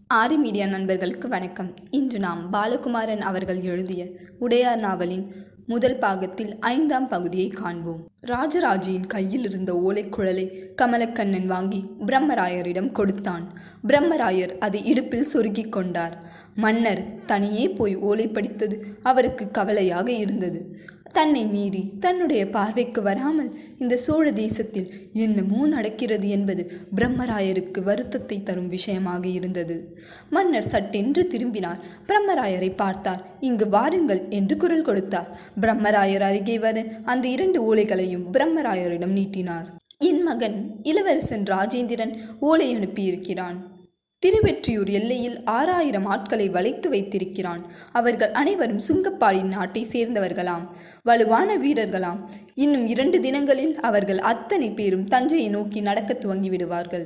ஆரி media நண்பர்களுக்கு வணக்கம் இன்று நாம் பாலகுமாரன் அவர்கள் எழுதிய உடையார் நாவலின் முதல் பாகத்தில் ஐந்தாம் பகுதியை காண்போம் ராஜராஜியின் கையில் இருந்த ஓலைக்குழலை கமலக்கண்ணன் வாங்கி பிரம்மராயரிடம் கொடுத்தான் பிரம்மராயர் அதை இடுப்பில் சொருகிக் கொண்டார் மன்னர் தனியே போய் ஓலை படித்தது அவருக்கு கவலையாக இருந்தது தன்னை மீறி தன்னுடைய பார்வைக்கு வராமல் இந்த சோழ தேசத்தில் என்னமோ நடக்கிறது என்பது பிரம்மராயருக்கு வருத்தத்தை தரும் விஷயமாக இருந்தது மன்னர் சட்டென்று திரும்பினார் பிரம்மராயரை பார்த்தார் இங்கு வாருங்கள் என்று குரல் கொடுத்தார் பிரம்மராயர் அருகே வர அந்த இரண்டு ஓலைகளையும் பிரம்மராயரிடம் நீட்டினார் என் மகன் இளவரசன் ராஜேந்திரன் ஓலை அனுப்பியிருக்கிறான் திருவெற்றியூர் எல்லையில் ஆறாயிரம் ஆட்களை வளைத்து வைத்திருக்கிறான் அவர்கள் அனைவரும் சுங்கப்பாடி நாட்டை சேர்ந்தவர்களாம் வலுவான வீரர்களாம் இன்னும் இரண்டு தினங்களில் அவர்கள் அத்தனை பேரும் தஞ்சையை நோக்கி நடக்கத் துவங்கி விடுவார்கள்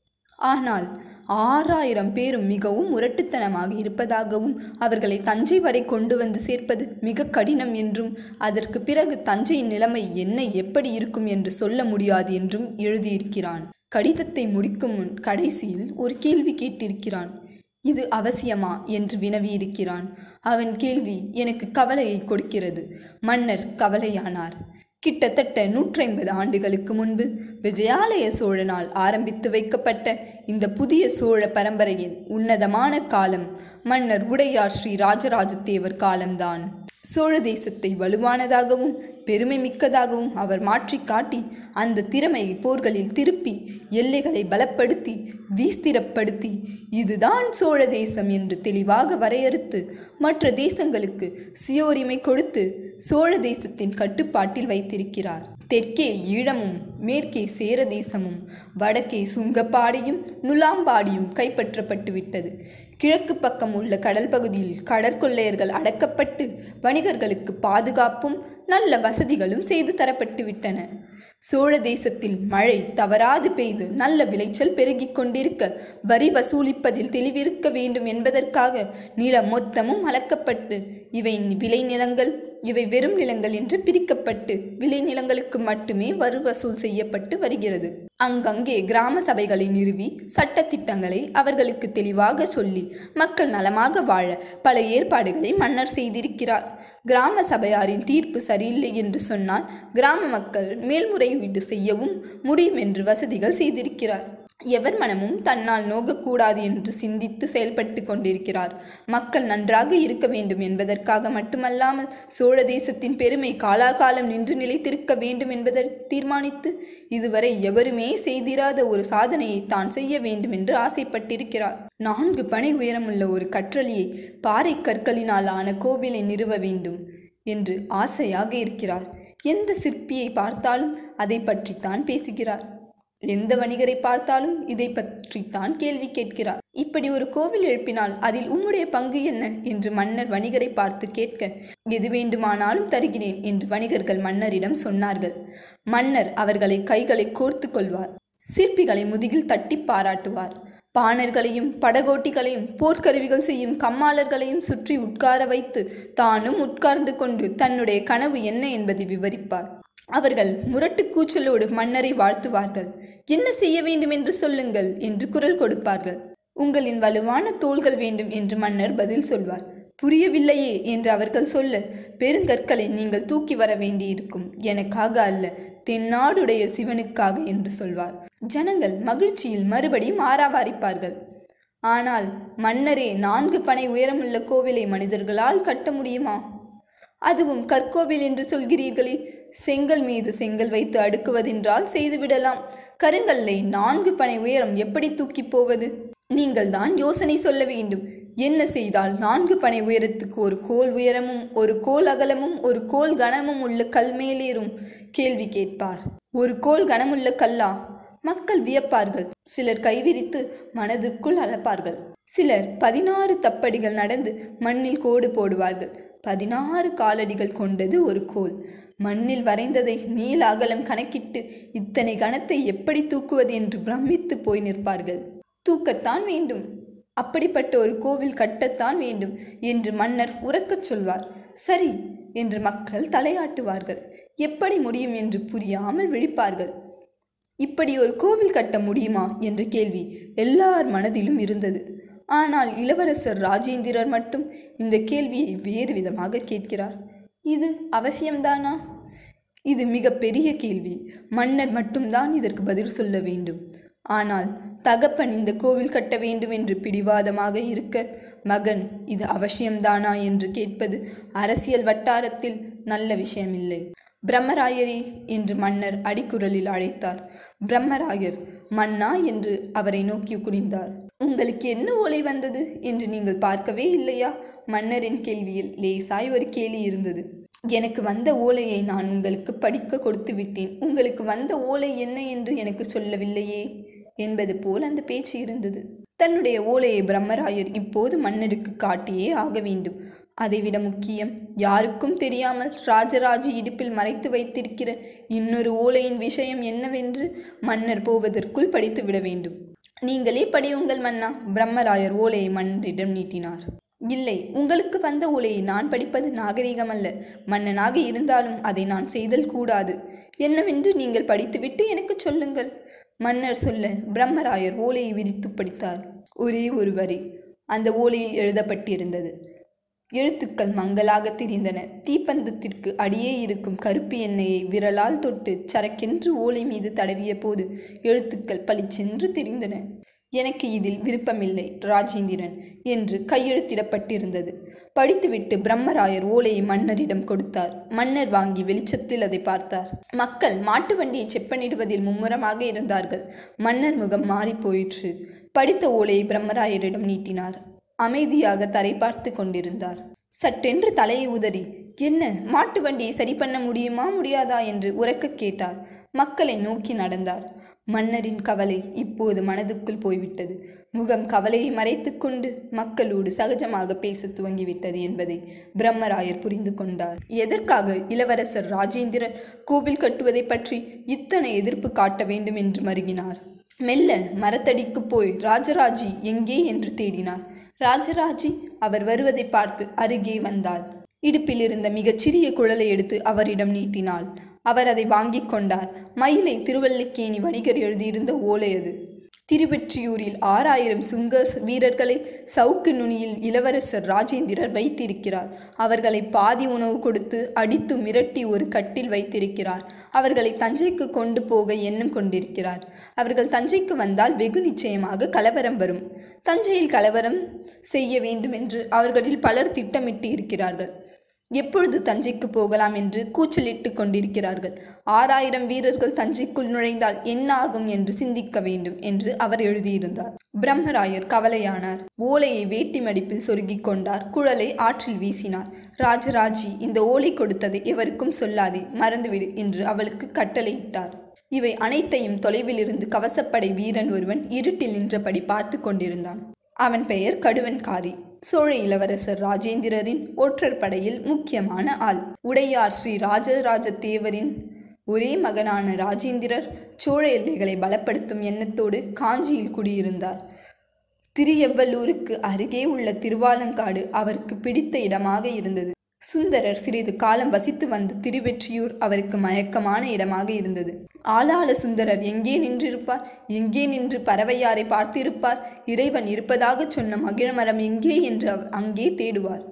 ஆனால் ஆறாயிரம் பேரும் மிகவும் முரட்டுத்தனமாக இருப்பதாகவும் அவர்களை தஞ்சை வரை கொண்டு வந்து சேர்ப்பது மிக கடினம் என்றும் அதற்கு பிறகு தஞ்சையின் நிலைமை என்ன எப்படி இருக்கும் என்று சொல்ல முடியாது என்றும் எழுதியிருக்கிறான் கடிதத்தை முடிக்கும் முன் கடைசியில் ஒரு கேள்வி கேட்டிருக்கிறான் இது அவசியமா என்று வினவியிருக்கிறான் அவன் கேள்வி எனக்கு கவலையை கொடுக்கிறது மன்னர் கவலையானார் கிட்டத்தட்ட நூற்றைம்பது ஆண்டுகளுக்கு முன்பு விஜயாலய சோழனால் ஆரம்பித்து வைக்கப்பட்ட இந்த புதிய சோழ பரம்பரையின் உன்னதமான காலம் மன்னர் உடையார் ஸ்ரீ ராஜராஜதேவர் காலம்தான் சோழ தேசத்தை வலுவானதாகவும் பெருமை மிக்கதாகவும் அவர் மாற்றி காட்டி அந்த திறமையை போர்களில் திருப்பி எல்லைகளை பலப்படுத்தி வீஸ்திரப்படுத்தி இதுதான் சோழ தேசம் என்று தெளிவாக வரையறுத்து மற்ற தேசங்களுக்கு சுயோரிமை கொடுத்து சோழ தேசத்தின் கட்டுப்பாட்டில் வைத்திருக்கிறார் தெற்கே ஈழமும் மேற்கே சேர தேசமும் வடக்கே சுங்கப்பாடியும் நுலாம்பாடியும் கைப்பற்றப்பட்டு விட்டது கிழக்கு பக்கம் உள்ள கடல் பகுதியில் கடற்கொள்ளையர்கள் அடக்கப்பட்டு வணிகர்களுக்கு பாதுகாப்பும் நல்ல வசதிகளும் செய்து தரப்பட்டு விட்டன சோழ தேசத்தில் மழை தவறாது பெய்து நல்ல விளைச்சல் பெருகிக் கொண்டிருக்க வரி வசூலிப்பதில் தெளிவிருக்க வேண்டும் என்பதற்காக நிலம் மொத்தமும் அளக்கப்பட்டு இவை விளைநிலங்கள் இவை வெறும் நிலங்கள் என்று பிரிக்கப்பட்டு விளைநிலங்களுக்கு மட்டுமே வரி வசூல் செய்யப்பட்டு வருகிறது அங்கங்கே கிராம சபைகளை நிறுவி சட்ட திட்டங்களை அவர்களுக்கு தெளிவாக சொல்லி மக்கள் நலமாக வாழ பல ஏற்பாடுகளை மன்னர் செய்திருக்கிறார் கிராம சபையாரின் தீர்ப்பு சரியில்லை என்று சொன்னால் கிராம மக்கள் மேல்முறையீடு செய்யவும் முடியும் என்று வசதிகள் செய்திருக்கிறார் எவர் மனமும் தன்னால் நோகக்கூடாது என்று சிந்தித்து செயல்பட்டு கொண்டிருக்கிறார் மக்கள் நன்றாக இருக்க வேண்டும் என்பதற்காக மட்டுமல்லாமல் சோழ தேசத்தின் பெருமை காலாகாலம் நின்று நிலைத்திருக்க வேண்டும் என்பதை தீர்மானித்து இதுவரை எவருமே செய்திராத ஒரு சாதனையை தான் செய்ய வேண்டும் என்று ஆசைப்பட்டிருக்கிறார் நான்கு பனை உயரமுள்ள ஒரு கற்றளியை பாறை கற்களினால் ஆன கோவிலை நிறுவ வேண்டும் என்று ஆசையாக இருக்கிறார் எந்த சிற்பியை பார்த்தாலும் அதை பற்றித்தான் பேசுகிறார் எந்த வணிகரை பார்த்தாலும் இதை பற்றித்தான் கேள்வி கேட்கிறார் இப்படி ஒரு கோவில் எழுப்பினால் அதில் உம்முடைய பங்கு என்ன என்று மன்னர் வணிகரை பார்த்து கேட்க எது வேண்டுமானாலும் தருகிறேன் என்று வணிகர்கள் மன்னரிடம் சொன்னார்கள் மன்னர் அவர்களை கைகளை கோர்த்து கொள்வார் சிற்பிகளை முதுகில் தட்டி பாராட்டுவார் பாணர்களையும் படகோட்டிகளையும் போர்க்கருவிகள் செய்யும் கம்மாளர்களையும் சுற்றி உட்கார வைத்து தானும் உட்கார்ந்து கொண்டு தன்னுடைய கனவு என்ன என்பதை விவரிப்பார் அவர்கள் முரட்டு கூச்சலோடு மன்னரை வாழ்த்துவார்கள் என்ன செய்ய வேண்டும் என்று சொல்லுங்கள் என்று குரல் கொடுப்பார்கள் உங்களின் வலுவான தோள்கள் வேண்டும் என்று மன்னர் பதில் சொல்வார் புரியவில்லையே என்று அவர்கள் சொல்ல பெருங்கற்களை நீங்கள் தூக்கி வர வேண்டியிருக்கும் எனக்காக அல்ல தென்னாடுடைய சிவனுக்காக என்று சொல்வார் ஜனங்கள் மகிழ்ச்சியில் மறுபடியும் ஆராவாரிப்பார்கள் ஆனால் மன்னரே நான்கு பனை உயரமுள்ள கோவிலை மனிதர்களால் கட்ட முடியுமா அதுவும் கற்கோவில் என்று சொல்கிறீர்களே செங்கல் மீது செங்கல் வைத்து அடுக்குவதென்றால் செய்துவிடலாம் கருங்கல்லை நான்கு பனை உயரம் எப்படி தூக்கி போவது நீங்கள் தான் யோசனை சொல்ல வேண்டும் என்ன செய்தால் நான்கு பனை உயரத்துக்கு ஒரு கோல் உயரமும் ஒரு கோல் அகலமும் ஒரு கோல் கனமும் உள்ள கல் மேலேறும் கேள்வி கேட்பார் ஒரு கோல் கனமுள்ள கல்லா மக்கள் வியப்பார்கள் சிலர் கைவிரித்து மனதிற்குள் அளப்பார்கள் சிலர் பதினாறு தப்படிகள் நடந்து மண்ணில் கோடு போடுவார்கள் பதினாறு காலடிகள் கொண்டது ஒரு கோல் மண்ணில் வரைந்ததை நீல அகலம் கணக்கிட்டு இத்தனை கணத்தை எப்படி தூக்குவது என்று பிரமித்து போய் நிற்பார்கள் தூக்கத்தான் வேண்டும் அப்படிப்பட்ட ஒரு கோவில் கட்டத்தான் வேண்டும் என்று மன்னர் உறக்கச் சொல்வார் சரி என்று மக்கள் தலையாட்டுவார்கள் எப்படி முடியும் என்று புரியாமல் விழிப்பார்கள் இப்படி ஒரு கோவில் கட்ட முடியுமா என்ற கேள்வி எல்லார் மனதிலும் இருந்தது ஆனால் இளவரசர் ராஜேந்திரர் மட்டும் இந்த கேள்வியை வேறு விதமாக கேட்கிறார் இது அவசியம்தானா இது மிக பெரிய கேள்வி மன்னர் மட்டும்தான் இதற்கு பதில் சொல்ல வேண்டும் ஆனால் தகப்பன் இந்த கோவில் கட்ட வேண்டும் என்று பிடிவாதமாக இருக்க மகன் இது அவசியம்தானா என்று கேட்பது அரசியல் வட்டாரத்தில் நல்ல விஷயமில்லை பிரம்மராயரே என்று மன்னர் அடிக்குரலில் அழைத்தார் பிரம்மராயர் மன்னா என்று அவரை நோக்கி குனிந்தார் உங்களுக்கு என்ன ஓலை வந்தது என்று நீங்கள் பார்க்கவே இல்லையா மன்னரின் கேள்வியில் லேசாய் ஒரு கேலி இருந்தது எனக்கு வந்த ஓலையை நான் உங்களுக்கு படிக்க கொடுத்து விட்டேன் உங்களுக்கு வந்த ஓலை என்ன என்று எனக்கு சொல்லவில்லையே என்பது போல் அந்த பேச்சு இருந்தது தன்னுடைய ஓலையை பிரம்மராயர் இப்போது மன்னருக்கு காட்டியே ஆக வேண்டும் அதைவிட முக்கியம் யாருக்கும் தெரியாமல் ராஜராஜ இடுப்பில் மறைத்து வைத்திருக்கிற இன்னொரு ஓலையின் விஷயம் என்னவென்று மன்னர் போவதற்குள் படித்து விட வேண்டும் நீங்களே படியுங்கள் மன்னா பிரம்மராயர் ஓலையை மன்னரிடம் நீட்டினார் இல்லை உங்களுக்கு வந்த ஓலையை நான் படிப்பது நாகரிகமல்ல மன்னனாக இருந்தாலும் அதை நான் செய்தல் கூடாது என்னவென்று நீங்கள் படித்துவிட்டு எனக்கு சொல்லுங்கள் மன்னர் சொல்ல பிரம்மராயர் ஓலையை விரித்து படித்தார் ஒரே ஒரு வரி அந்த ஓலையில் எழுதப்பட்டிருந்தது எழுத்துக்கள் மங்கலாக தெரிந்தன தீப்பந்தத்திற்கு அடியே இருக்கும் கருப்பு எண்ணெயை விரலால் தொட்டு சரக்கென்று ஓலை மீது தடவிய போது எழுத்துக்கள் பளிச்சென்று தெரிந்தன எனக்கு இதில் விருப்பமில்லை ராஜேந்திரன் என்று கையெழுத்திடப்பட்டிருந்தது படித்துவிட்டு பிரம்மராயர் ஓலையை மன்னரிடம் கொடுத்தார் மன்னர் வாங்கி வெளிச்சத்தில் அதை பார்த்தார் மக்கள் மாட்டு வண்டியை செப்பனிடுவதில் மும்முரமாக இருந்தார்கள் மன்னர் முகம் மாறிப் போயிற்று படித்த ஓலையை பிரம்மராயரிடம் நீட்டினார் அமைதியாக தரை பார்த்து கொண்டிருந்தார் சட்டென்று தலையை உதறி என்ன மாட்டு வண்டியை சரி பண்ண முடியுமா முடியாதா என்று உரக்க கேட்டார் மக்களை நோக்கி நடந்தார் மன்னரின் கவலை இப்போது மனதுக்குள் போய்விட்டது முகம் கவலையை மறைத்துக்கொண்டு மக்களோடு சகஜமாக பேசத் துவங்கிவிட்டது என்பதை பிரம்மராயர் புரிந்து கொண்டார் எதற்காக இளவரசர் ராஜேந்திரர் கோவில் கட்டுவதை பற்றி இத்தனை எதிர்ப்பு காட்ட வேண்டும் என்று மருகினார் மெல்ல மரத்தடிக்கு போய் ராஜராஜி எங்கே என்று தேடினார் ராஜராஜி அவர் வருவதை பார்த்து அருகே வந்தாள் இடுப்பில் இருந்த மிகச்சிறிய குழலை எடுத்து அவரிடம் நீட்டினாள் அவர் அதை வாங்கிக் கொண்டார் மயிலை திருவல்லிக்கேணி வணிகர் எழுதியிருந்த ஓலை அது திருவெற்றியூரில் ஆறாயிரம் சுங்க வீரர்களை சவுக்கு நுனியில் இளவரசர் ராஜேந்திரர் வைத்திருக்கிறார் அவர்களை பாதி உணவு கொடுத்து அடித்து மிரட்டி ஒரு கட்டில் வைத்திருக்கிறார் அவர்களை தஞ்சைக்கு கொண்டு போக எண்ணம் கொண்டிருக்கிறார் அவர்கள் தஞ்சைக்கு வந்தால் வெகு நிச்சயமாக கலவரம் வரும் தஞ்சையில் கலவரம் செய்ய வேண்டும் என்று அவர்களில் பலர் திட்டமிட்டு இருக்கிறார்கள் எப்பொழுது தஞ்சைக்கு போகலாம் என்று கூச்சலிட்டு கொண்டிருக்கிறார்கள் ஆறாயிரம் வீரர்கள் தஞ்சைக்குள் நுழைந்தால் என்ன ஆகும் என்று சிந்திக்க வேண்டும் என்று அவர் எழுதியிருந்தார் பிரம்மராயர் கவலையானார் ஓலையை வேட்டி மடிப்பில் சொருகிக் கொண்டார் குழலை ஆற்றில் வீசினார் ராஜராஜி இந்த ஓலை கொடுத்ததை எவருக்கும் சொல்லாதே மறந்துவிடு என்று அவளுக்கு கட்டளையிட்டார் இவை அனைத்தையும் தொலைவிலிருந்து கவசப்படை வீரன் ஒருவன் இருட்டில் நின்றபடி பார்த்து கொண்டிருந்தான் அவன் பெயர் கடுவன்காரி சோழ இளவரசர் ராஜேந்திரரின் ஒற்றர் படையில் முக்கியமான ஆள் உடையார் ஸ்ரீ ராஜராஜ தேவரின் ஒரே மகனான ராஜேந்திரர் சோழ எல்லைகளை பலப்படுத்தும் எண்ணத்தோடு காஞ்சியில் குடியிருந்தார் திரியவ்வல்லூருக்கு அருகே உள்ள திருவாலங்காடு அவருக்கு பிடித்த இடமாக இருந்தது சுந்தரர் சிறிது காலம் வசித்து வந்த திருவெற்றியூர் அவருக்கு மயக்கமான இடமாக இருந்தது ஆளாள சுந்தரர் எங்கே நின்றிருப்பார் எங்கே நின்று பறவையாரை பார்த்திருப்பார் இறைவன் இருப்பதாகச் சொன்ன மகிழமரம் எங்கே என்று அவ- அங்கே தேடுவார்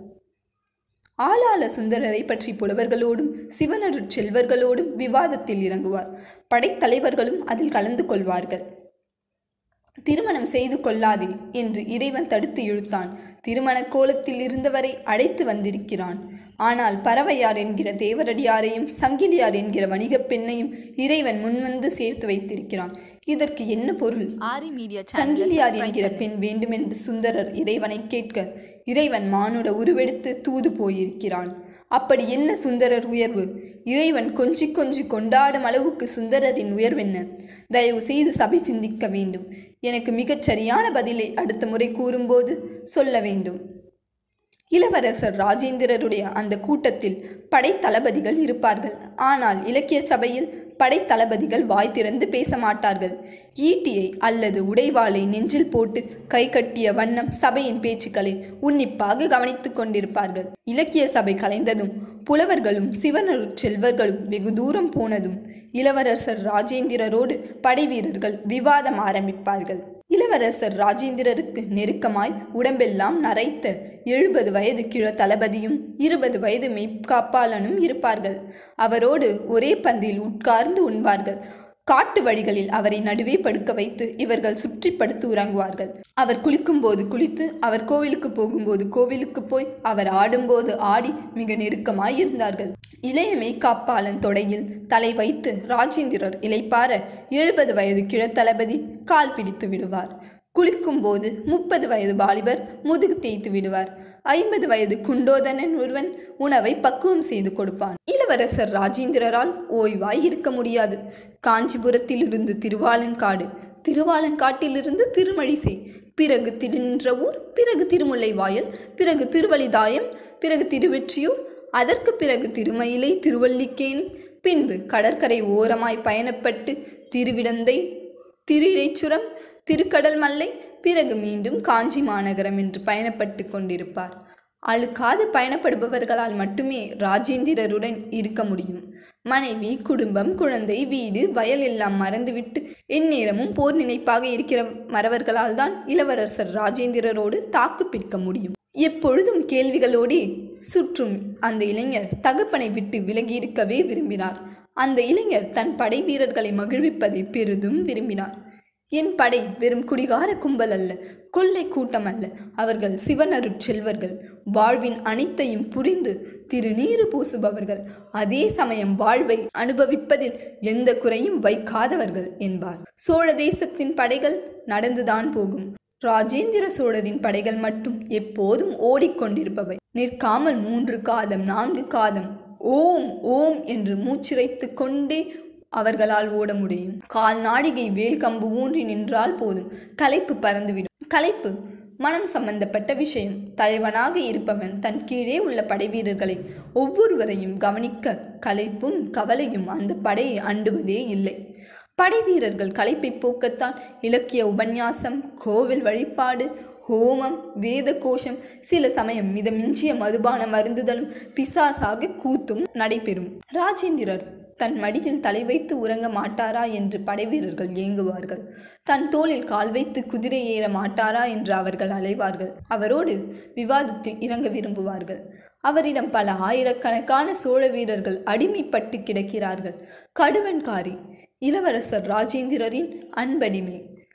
ஆளாள சுந்தரரை பற்றி புலவர்களோடும் சிவனருட் செல்வர்களோடும் விவாதத்தில் இறங்குவார் படைத்தலைவர்களும் அதில் கலந்து கொள்வார்கள் திருமணம் செய்து கொள்ளாதே என்று இறைவன் தடுத்து இழுத்தான் திருமண கோலத்தில் இருந்தவரை அழைத்து வந்திருக்கிறான் ஆனால் பறவையார் என்கிற தேவரடியாரையும் சங்கிலியார் என்கிற வணிகப் பெண்ணையும் இறைவன் முன்வந்து சேர்த்து வைத்திருக்கிறான் இதற்கு என்ன பொருள் ஆரி மீடியா சங்கிலியார் என்கிற பெண் வேண்டுமென்று சுந்தரர் இறைவனை கேட்க இறைவன் மானுட உருவெடுத்து தூது போயிருக்கிறான் அப்படி என்ன சுந்தரர் உயர்வு இறைவன் கொஞ்சி கொஞ்சி கொண்டாடும் அளவுக்கு சுந்தரரின் உயர்வென்ன தயவு செய்து சபை சிந்திக்க வேண்டும் எனக்கு மிகச் சரியான பதிலை அடுத்த முறை கூறும்போது சொல்ல வேண்டும் இளவரசர் ராஜேந்திரருடைய அந்த கூட்டத்தில் படைத்தளபதிகள் இருப்பார்கள் ஆனால் இலக்கிய சபையில் படைத்தளபதிகள் வாய் திறந்து பேச மாட்டார்கள் ஈட்டியை அல்லது உடைவாளை நெஞ்சில் போட்டு கை கட்டிய வண்ணம் சபையின் பேச்சுக்களை உன்னிப்பாக கவனித்துக் கொண்டிருப்பார்கள் இலக்கிய சபை கலைந்ததும் புலவர்களும் சிவனருட் செல்வர்களும் வெகு தூரம் போனதும் இளவரசர் ராஜேந்திரரோடு படைவீரர்கள் விவாதம் ஆரம்பிப்பார்கள் இளவரசர் ராஜேந்திரருக்கு நெருக்கமாய் உடம்பெல்லாம் நரைத்த எழுபது வயது கிழ தளபதியும் இருபது வயது மெய்காப்பாளனும் இருப்பார்கள் அவரோடு ஒரே பந்தியில் உட்கார்ந்து உண்பார்கள் காட்டு வழிகளில் அவரை நடுவே படுக்க வைத்து இவர்கள் சுற்றி படுத்து உறங்குவார்கள் அவர் குளிக்கும்போது குளித்து அவர் கோவிலுக்கு போகும்போது கோவிலுக்கு போய் அவர் ஆடும்போது ஆடி மிக நெருக்கமாய் இருந்தார்கள் இளைய மெய்காப்பாளன் தொடையில் தலை வைத்து ராஜேந்திரர் இளைப்பார எழுபது வயது கிழத்தளபதி கால் பிடித்து விடுவார் குளிக்கும்போது முப்பது வயது வாலிபர் முதுகு தேய்த்து விடுவார் ஐம்பது வயது குண்டோதனன் ஒருவன் உணவை பக்குவம் செய்து கொடுப்பான் இளவரசர் ராஜேந்திரரால் ஓய்வாய் இருக்க முடியாது காஞ்சிபுரத்திலிருந்து திருவாலங்காடு திருவாலங்காட்டிலிருந்து திருமழிசை பிறகு திருநின்றவூர் பிறகு திருமுல்லை வாயல் பிறகு திருவழிதாயம் பிறகு திருவெற்றியூர் அதற்கு பிறகு திருமயிலை திருவல்லிக்கேணி பின்பு கடற்கரை ஓரமாய் பயணப்பட்டு திருவிடந்தை திருஇடைச்சுரம் திருக்கடல் மல்லை பிறகு மீண்டும் காஞ்சி மாநகரம் என்று பயணப்பட்டு கொண்டிருப்பார் அழுக்காது பயணப்படுபவர்களால் மட்டுமே ராஜேந்திரருடன் இருக்க முடியும் மனைவி குடும்பம் குழந்தை வீடு வயல் எல்லாம் மறந்துவிட்டு எந்நேரமும் போர் நினைப்பாக இருக்கிற மறவர்களால் தான் இளவரசர் ராஜேந்திரரோடு தாக்கு பிடிக்க முடியும் எப்பொழுதும் கேள்விகளோடே சுற்றும் அந்த இளைஞர் தகப்பனை விட்டு விலகியிருக்கவே விரும்பினார் அந்த இளைஞர் தன் படை வீரர்களை மகிழ்விப்பதை பெரிதும் விரும்பினார் என் படை வெறும் குடிகார கும்பல் அல்ல கொள்ளை கூட்டம் அல்ல அவர்கள் சிவனருட் செல்வர்கள் வாழ்வின் அனைத்தையும் புரிந்து திருநீறு பூசுபவர்கள் அதே சமயம் வாழ்வை அனுபவிப்பதில் எந்த குறையும் வைக்காதவர்கள் என்பார் சோழ தேசத்தின் படைகள் நடந்துதான் போகும் ராஜேந்திர சோழரின் படைகள் மட்டும் எப்போதும் ஓடிக்கொண்டிருப்பவை நிற்காமல் மூன்று காதம் நான்கு காதம் ஓம் ஓம் என்று மூச்சிறைத்து கொண்டே அவர்களால் ஓட முடியும் கால் நாடிகை வேல் கம்பு ஊன்றி நின்றால் போதும் களைப்பு பறந்துவிடும் களைப்பு மனம் சம்பந்தப்பட்ட விஷயம் தலைவனாக இருப்பவன் தன் கீழே உள்ள படை வீரர்களை ஒவ்வொருவரையும் கவனிக்க களைப்பும் கவலையும் அந்த படையை அண்டுவதே இல்லை படை வீரர்கள் களைப்பை போக்கத்தான் இலக்கிய உபன்யாசம் கோவில் வழிபாடு ஹோமம் வேத கோஷம் சில சமயம் மிதமிஞ்சிய மதுபான மருந்துதலும் பிசாசாக கூத்தும் நடைபெறும் ராஜேந்திரர் தன் மடியில் தலை வைத்து உறங்க மாட்டாரா என்று படைவீரர்கள் ஏங்குவார்கள் தன் தோளில் கால் வைத்து குதிரை ஏற மாட்டாரா என்று அவர்கள் அலைவார்கள் அவரோடு விவாதத்தில் இறங்க விரும்புவார்கள் அவரிடம் பல ஆயிரக்கணக்கான சோழ வீரர்கள் அடிமைப்பட்டு கிடக்கிறார்கள் கடுவன்காரி இளவரசர் ராஜேந்திரரின் அன்படிமை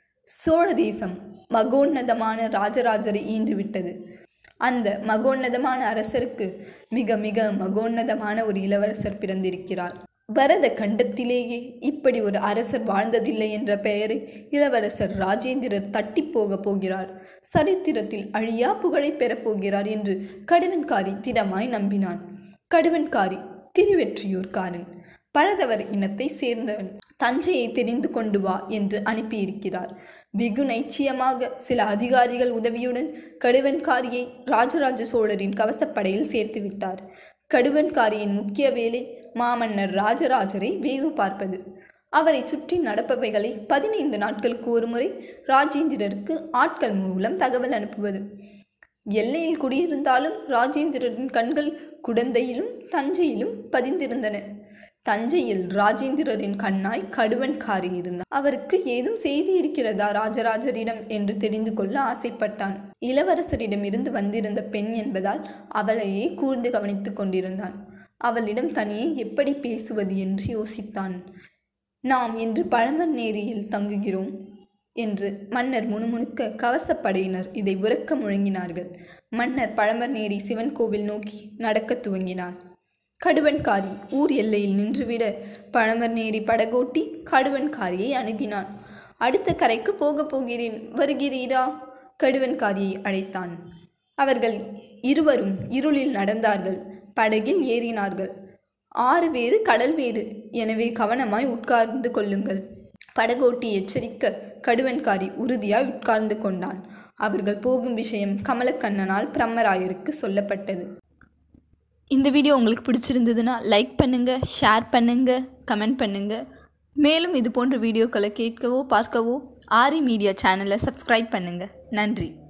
சோழ தேசம் மகோன்னதமான ராஜராஜரை ஈன்றுவிட்டது அந்த மகோன்னதமான அரசருக்கு மிக மிக மகோன்னதமான ஒரு இளவரசர் பிறந்திருக்கிறார் பரத கண்டத்திலேயே இப்படி ஒரு அரசர் வாழ்ந்ததில்லை என்ற பெயரை இளவரசர் ராஜேந்திரர் தட்டி போக போகிறார் சரித்திரத்தில் அழியா புகழை பெறப்போகிறார் என்று கடுவன்காரி திடமாய் நம்பினான் கடுவன்காரி திருவெற்றியூர்காரன் பழதவர் இனத்தை சேர்ந்தவன் தஞ்சையை தெரிந்து கொண்டு வா என்று அனுப்பியிருக்கிறார் வெகு நைச்சியமாக சில அதிகாரிகள் உதவியுடன் கடுவன்காரியை ராஜராஜ சோழரின் கவசப்படையில் சேர்த்து விட்டார் கடுவன்காரியின் முக்கிய வேலை மாமன்னர் ராஜராஜரை வேவு பார்ப்பது அவரை சுற்றி நடப்பவைகளை பதினைந்து நாட்களுக்கு ஒருமுறை ராஜேந்திரருக்கு ஆட்கள் மூலம் தகவல் அனுப்புவது எல்லையில் குடியிருந்தாலும் ராஜேந்திரரின் கண்கள் குடந்தையிலும் தஞ்சையிலும் பதிந்திருந்தன தஞ்சையில் ராஜேந்திரரின் கண்ணாய் கடுவன்காரி இருந்தான் அவருக்கு ஏதும் செய்தி இருக்கிறதா ராஜராஜரிடம் என்று தெரிந்து கொள்ள ஆசைப்பட்டான் இளவரசரிடம் இருந்து வந்திருந்த பெண் என்பதால் அவளையே கூர்ந்து கவனித்துக் கொண்டிருந்தான் அவளிடம் தனியே எப்படி பேசுவது என்று யோசித்தான் நாம் இன்று பழமநேரியில் தங்குகிறோம் என்று மன்னர் முணுமுணுக்க கவசப்படையினர் இதை உறக்க முழங்கினார்கள் மன்னர் பழமநேரி சிவன் கோவில் நோக்கி நடக்கத் துவங்கினார் கடுவன்காரி ஊர் எல்லையில் நின்றுவிட பழமர்நேரி படகோட்டி கடுவன்காரியை அணுகினான் அடுத்த கரைக்கு போகப் போகிறேன் வருகிறீரா கடுவன்காரியை அழைத்தான் அவர்கள் இருவரும் இருளில் நடந்தார்கள் படகில் ஏறினார்கள் ஆறு வேறு கடல் வேறு எனவே கவனமாய் உட்கார்ந்து கொள்ளுங்கள் படகோட்டி எச்சரிக்க கடுவன்காரி உறுதியாய் உட்கார்ந்து கொண்டான் அவர்கள் போகும் விஷயம் கமலக்கண்ணனால் பிரம்மராயருக்கு சொல்லப்பட்டது இந்த வீடியோ உங்களுக்கு பிடிச்சிருந்ததுன்னா லைக் பண்ணுங்கள் ஷேர் பண்ணுங்கள் கமெண்ட் பண்ணுங்கள் மேலும் இது போன்ற வீடியோக்களை கேட்கவோ பார்க்கவோ ஆரி மீடியா சேனலை சப்ஸ்கிரைப் பண்ணுங்கள் நன்றி